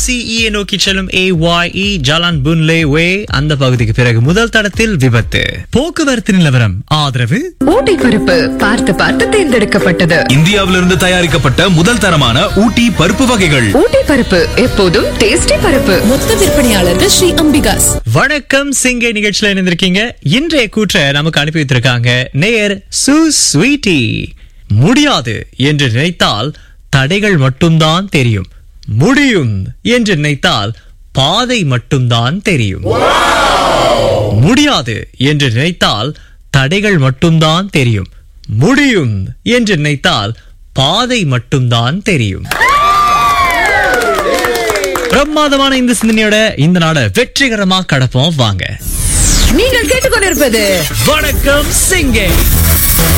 CE நோக்கி செல்லும் ஏ Y Jalan புன்லே வே அந்த பகுதிக்கு பிறகு முதல் தடத்தில் விபத்து போக்குவரத்து நிலவரம் ஆதரவு ஊட்டி பருப்பு பார்த்து பார்த்து தேர்ந்தெடுக்கப்பட்டது இந்தியாவிலிருந்து தயாரிக்கப்பட்ட முதல் தரமான ஊட்டி பருப்பு வகைகள் ஊட்டி பருப்பு எப்போதும் டேஸ்டி பருப்பு மொத்த விற்பனையாளர்கள் ஸ்ரீ அம்பிகாஸ் வணக்கம் சிங்கை நிகழ்ச்சியில இணைந்திருக்கீங்க இன்றைய கூற்றை நமக்கு அனுப்பி வைத்திருக்காங்க நேயர் சு ஸ்வீட்டி முடியாது என்று நினைத்தால் தடைகள் மட்டும்தான் தெரியும் முடியும் என்று நினைத்தால் பாதை மட்டும்தான் தெரியும் முடியாது என்று நினைத்தால் தடைகள் மட்டும்தான் தெரியும் முடியும் என்று நினைத்தால் பாதை மட்டும்தான் தெரியும் பிரமாதமான இந்த சிந்தனையோட இந்த நாட வெற்றிகரமா கடப்போம் வாங்க நீங்கள் கேட்டுக்கொண்டிருப்பது வணக்கம் சிங்கே